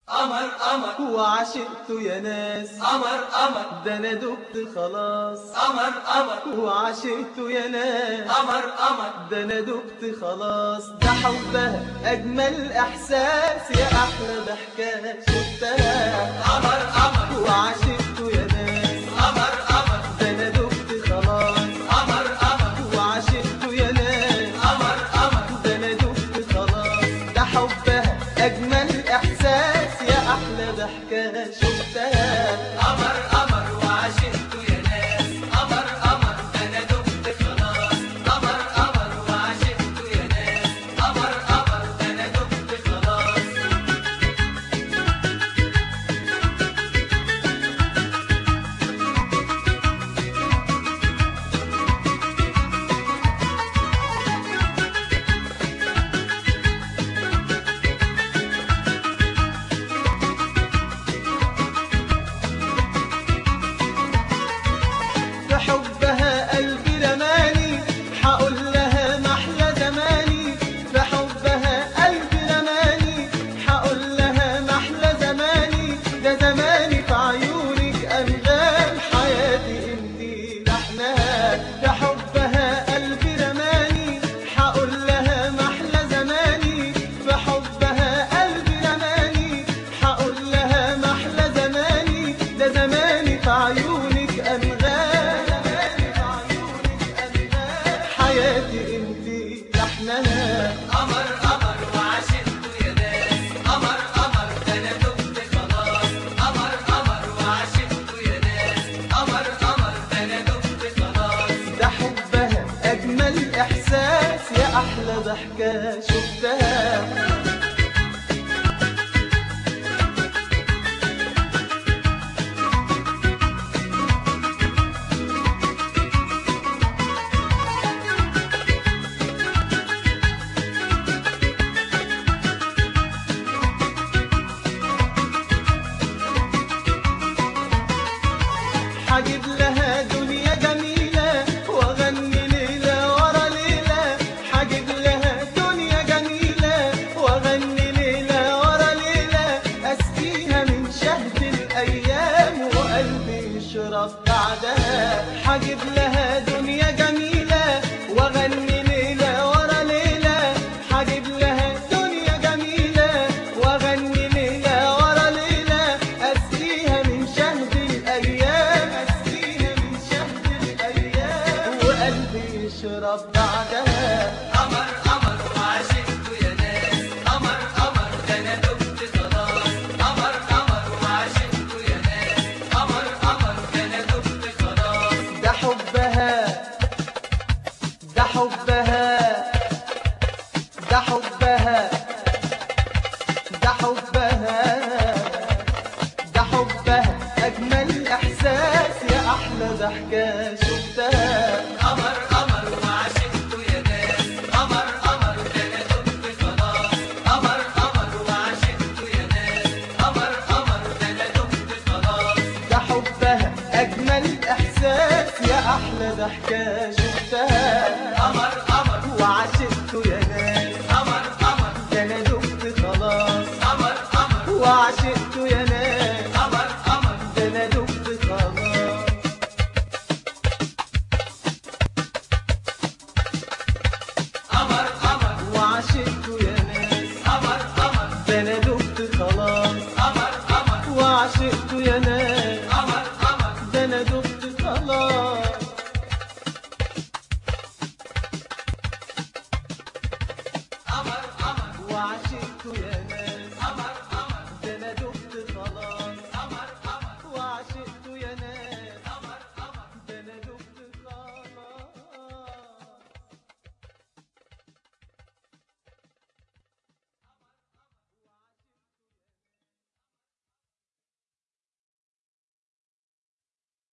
قمر قمر وعشقت يا ناس قمر قمر ده انا دبت خلاص قمر قمر وعشقت يا ناس قمر قمر ده انا دبت خلاص ده حبها اجمل احساس يا احلى ضحكه شفتها قمر قمر وعشقت يا ناس قمر قمر ده انا دبت خلاص قمر قمر وعشقت يا ناس قمر قمر ده انا دبت خلاص ده حبها اجمل احساس يا احلى ضحكه شفتها قمر قمر وعشقت يا ناس قمر قمر انا دمت خلاص قمر قمر وعشقت يا ناس قمر قمر انا دمت خلاص في حبها قلبي رماني حقول لها محلى زماني في حبها قلبي رماني حقول لها محلى زماني ده زماني في عيونك أنغام حياتي انتي لحنها في حبها قلبي رماني حقول لها محلى زماني في حبها قلبي رماني حقول لها محلى زماني ده زماني في عيونك أنغام حياتي انتي لحنها قمر قمر وعشقت يا ناس قمر قمر انا دمت خلاص قمر قمر وعشقت يا ناس قمر قمر انا دمت خلاص ده حبها أجمل إحساس يا أحلى ضحكة شفتها حجيب لها دنيا جميلة واغني ليلة ورا ليلة حجيب لها دنيا جميلة واغني ليلة ورا ليلة اسقيها من شهد الايام وقلبي يشرب بعدها حجيب لها دنيا جميلة واغني ليلة ورا ليلة حجيب لها دنيا جميلة واغني ليلة ورا ليلة اسقيها من شهد الايام اسقيها من شهد الايام وقلبي يشرب بعدها قمر قمر وعشقت يا ناس قمر قمر انا دمت خلاص قمر قمر وعشقت يا ناس قمر قمر انا دمت خلاص ده حبها ده حبها ده حبها ده حبها ده حبها أجمل إحساس يا أحلى ضحكة شفتها قمر قمر وعشقت يا ناس قمر قمر انا دمت خلاص قمر قمر وعشقت يا ناس قمر قمر انا دمت خلاص ده حبها أجمل إحساس يا أحلى ضحكة شفتها قمر قمر وعشقت يا ناس قمر قمر ده أنا دبت خلاص قمر قمر وعشقت يا ناس قمر قمر ده أنا دبت خلاص قمر قمر وعشقت يا ناس قمر قمر ده أنا دبت خلاص قمر قمر وعشقت يا ناس قمر قمر ده أنا دبت خلاص قمر قمر وعشقت يا